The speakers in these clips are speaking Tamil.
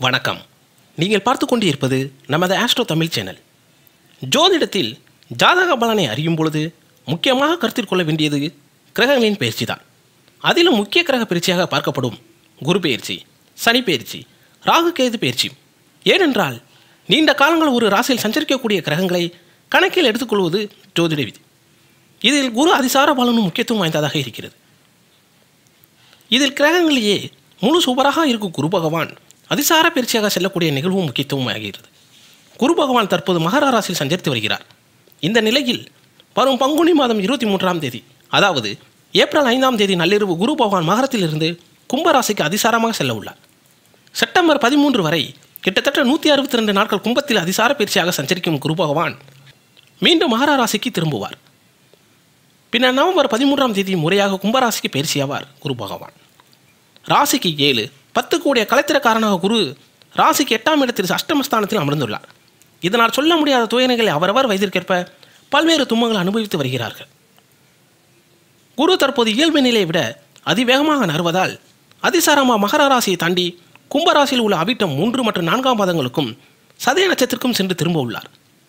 வணக்கம் நீங்கள் பார்த்து கொண்டிருப்பது நமது ஆஸ்ட்ரோ தமிழ் சேனல் ஜோதிடத்தில் ஜாதக பலனை அறியும் பொழுது முக்கியமாக கருத்தில் கொள்ள வேண்டியது கிரகங்களின் பயிற்சி தான் அதிலும் முக்கிய கிரக பயிற்சியாக பார்க்கப்படும் குரு பயிற்சி சனி பயிற்சி ராகு கேது பயிற்சி ஏனென்றால் நீண்ட காலங்கள் ஒரு ராசியில் சஞ்சரிக்கக்கூடிய கிரகங்களை கணக்கில் எடுத்துக்கொள்வது ஜோதிட விதி இதில் குரு அதிசார பலனும் முக்கியத்துவம் வாய்ந்ததாக இருக்கிறது இதில் கிரகங்களிலேயே முழு சூப்பராக இருக்கும் குரு பகவான் அதிசார பயிற்சியாக செல்லக்கூடிய நிகழ்வும் முக்கியத்துவம் ஆகிறது குரு பகவான் தற்போது மகர ராசியில் சஞ்சரித்து வருகிறார் இந்த நிலையில் வரும் பங்குனி மாதம் இருபத்தி மூன்றாம் தேதி அதாவது ஏப்ரல் ஐந்தாம் தேதி நள்ளிரவு குரு பகவான் மகரத்திலிருந்து கும்பராசிக்கு அதிசாரமாக செல்ல உள்ளார் செப்டம்பர் பதிமூன்று வரை கிட்டத்தட்ட நூற்றி அறுபத்தி ரெண்டு நாட்கள் கும்பத்தில் அதிசார பயிற்சியாக சஞ்சரிக்கும் குரு பகவான் மீண்டும் மகர ராசிக்கு திரும்புவார் பின்னர் நவம்பர் பதிமூன்றாம் தேதி முறையாக கும்பராசிக்கு பயிற்சியாவார் குரு பகவான் ராசிக்கு ஏழு பத்து கூடிய கலைத்திரக்காரனாக குரு ராசிக்கு எட்டாம் இடத்தில் அஷ்டமஸ்தானத்தில் அமர்ந்துள்ளார் இதனால் சொல்ல முடியாத துயரங்களை அவரவர் வயதிற்கேற்ப பல்வேறு துன்பங்கள் அனுபவித்து வருகிறார்கள் குரு தற்போது இயல்பு நிலையை விட அதிவேகமாக நகர்வதால் அதிசாரமா மகர ராசியை தாண்டி கும்பராசியில் உள்ள அவிட்டம் மூன்று மற்றும் நான்காம் பாதங்களுக்கும் சதய நட்சத்திற்கும் சென்று திரும்ப உள்ளார்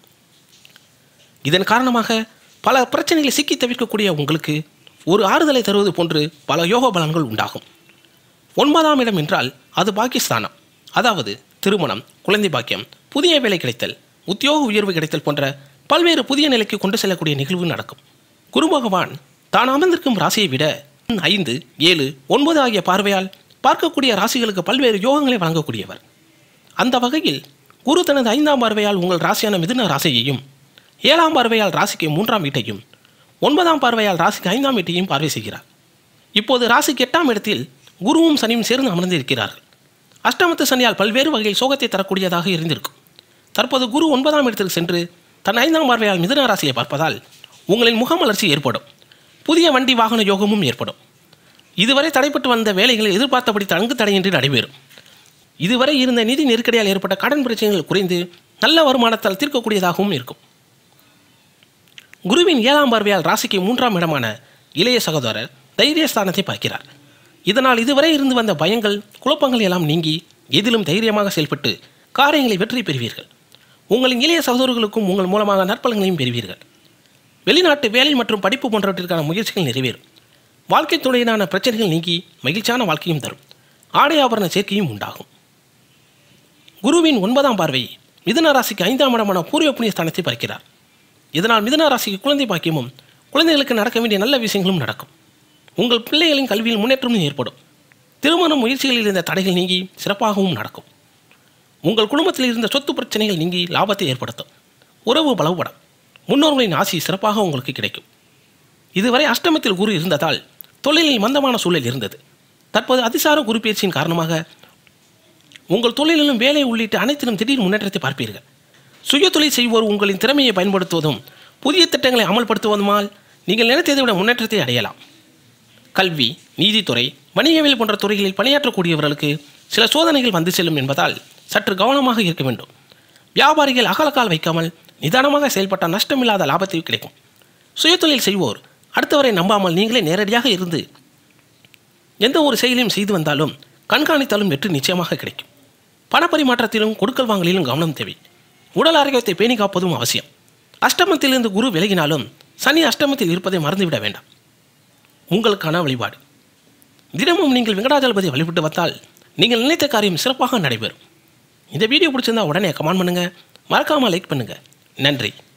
இதன் காரணமாக பல பிரச்சனைகளை சிக்கி தவிர்க்கக்கூடிய உங்களுக்கு ஒரு ஆறுதலை தருவது போன்று பல யோக பலன்கள் உண்டாகும் ஒன்பதாம் இடம் என்றால் அது பாகிஸ்தானம் அதாவது திருமணம் குழந்தை பாக்கியம் புதிய வேலை கிடைத்தல் உத்தியோக உயர்வு கிடைத்தல் போன்ற பல்வேறு புதிய நிலைக்கு கொண்டு செல்லக்கூடிய நிகழ்வு நடக்கும் குரு பகவான் தான் அமர்ந்திருக்கும் ராசியை விட ஐந்து ஏழு ஒன்பது ஆகிய பார்வையால் பார்க்கக்கூடிய ராசிகளுக்கு பல்வேறு யோகங்களை வழங்கக்கூடியவர் அந்த வகையில் குரு தனது ஐந்தாம் பார்வையால் உங்கள் ராசியான மிதுன ராசியையும் ஏழாம் பார்வையால் ராசிக்கு மூன்றாம் வீட்டையும் ஒன்பதாம் பார்வையால் ராசிக்கு ஐந்தாம் வீட்டையும் பார்வை செய்கிறார் இப்போது ராசிக்கு எட்டாம் இடத்தில் குருவும் சனியும் சேர்ந்து அமர்ந்திருக்கிறார்கள் அஷ்டமத்து சனியால் பல்வேறு வகையில் சோகத்தை தரக்கூடியதாக இருந்திருக்கும் தற்போது குரு ஒன்பதாம் இடத்திற்கு சென்று தன் ஐந்தாம் பார்வையால் மிதுன ராசியை பார்ப்பதால் உங்களின் முகமலர்ச்சி ஏற்படும் புதிய வண்டி வாகன யோகமும் ஏற்படும் இதுவரை தடைப்பட்டு வந்த வேலைகள் எதிர்பார்த்தபடி தங்கு தடையின்றி நடைபெறும் இதுவரை இருந்த நிதி நெருக்கடியால் ஏற்பட்ட கடன் பிரச்சனைகள் குறைந்து நல்ல வருமானத்தால் தீர்க்கக்கூடியதாகவும் இருக்கும் குருவின் ஏழாம் பார்வையால் ராசிக்கு மூன்றாம் இடமான இளைய சகோதரர் தைரியஸ்தானத்தை பார்க்கிறார் இதனால் இதுவரை இருந்து வந்த பயங்கள் குழப்பங்கள் எல்லாம் நீங்கி எதிலும் தைரியமாக செயல்பட்டு காரியங்களை வெற்றி பெறுவீர்கள் உங்களின் இளைய சகோதரர்களுக்கும் உங்கள் மூலமாக நற்பலன்களையும் பெறுவீர்கள் வெளிநாட்டு வேலை மற்றும் படிப்பு போன்றவற்றிற்கான முயற்சிகள் நிறைவேறும் வாழ்க்கை துணையிலான பிரச்சனைகள் நீங்கி மகிழ்ச்சியான வாழ்க்கையும் தரும் ஆடை ஆபரண சேர்க்கையும் உண்டாகும் குருவின் ஒன்பதாம் பார்வை மிதுன ராசிக்கு ஐந்தாம் இடமான பூர்வ புண்ணிய ஸ்தானத்தை பார்க்கிறார் இதனால் மிதுன ராசிக்கு குழந்தை பாக்கியமும் குழந்தைகளுக்கு நடக்க வேண்டிய நல்ல விஷயங்களும் நடக்கும் உங்கள் பிள்ளைகளின் கல்வியில் முன்னேற்றமும் ஏற்படும் திருமண முயற்சிகளில் இருந்த தடைகள் நீங்கி சிறப்பாகவும் நடக்கும் உங்கள் குடும்பத்தில் இருந்த சொத்து பிரச்சனைகள் நீங்கி லாபத்தை ஏற்படுத்தும் உறவு பலவுபடும் முன்னோர்களின் ஆசி சிறப்பாக உங்களுக்கு கிடைக்கும் இதுவரை அஷ்டமத்தில் குரு இருந்ததால் தொழிலில் மந்தமான சூழல் இருந்தது தற்போது அதிசார குரு பயிற்சியின் காரணமாக உங்கள் தொழிலிலும் வேலை உள்ளிட்ட அனைத்திலும் திடீர் முன்னேற்றத்தை பார்ப்பீர்கள் சுய தொழில் செய்வோர் உங்களின் திறமையை பயன்படுத்துவதும் புதிய திட்டங்களை அமல்படுத்துவதுமால் நீங்கள் நினைத்ததை விட முன்னேற்றத்தை அடையலாம் கல்வி நீதித்துறை வணிகவியல் போன்ற துறைகளில் பணியாற்றக்கூடியவர்களுக்கு சில சோதனைகள் வந்து செல்லும் என்பதால் சற்று கவனமாக இருக்க வேண்டும் வியாபாரிகள் அகலக்கால் வைக்காமல் நிதானமாக செயல்பட்டால் நஷ்டமில்லாத லாபத்தை கிடைக்கும் சுயதொழில் செய்வோர் அடுத்தவரை நம்பாமல் நீங்களே நேரடியாக இருந்து எந்த ஒரு செயலையும் செய்து வந்தாலும் கண்காணித்தாலும் வெற்றி நிச்சயமாக கிடைக்கும் பணப்பரிமாற்றத்திலும் கொடுக்கல் வாங்கலிலும் கவனம் தேவை உடல் ஆரோக்கியத்தை பேணி காப்பதும் அவசியம் அஷ்டமத்திலிருந்து குரு விலகினாலும் சனி அஷ்டமத்தில் இருப்பதை மறந்துவிட வேண்டாம் உங்களுக்கான வழிபாடு தினமும் நீங்கள் வெங்கடாஜலபதி வழிபட்டு வந்தால் நீங்கள் நினைத்த காரியம் சிறப்பாக நடைபெறும் இந்த வீடியோ பிடிச்சிருந்தா உடனே கமெண்ட் பண்ணுங்கள் மறக்காமல் லைக் பண்ணுங்கள் நன்றி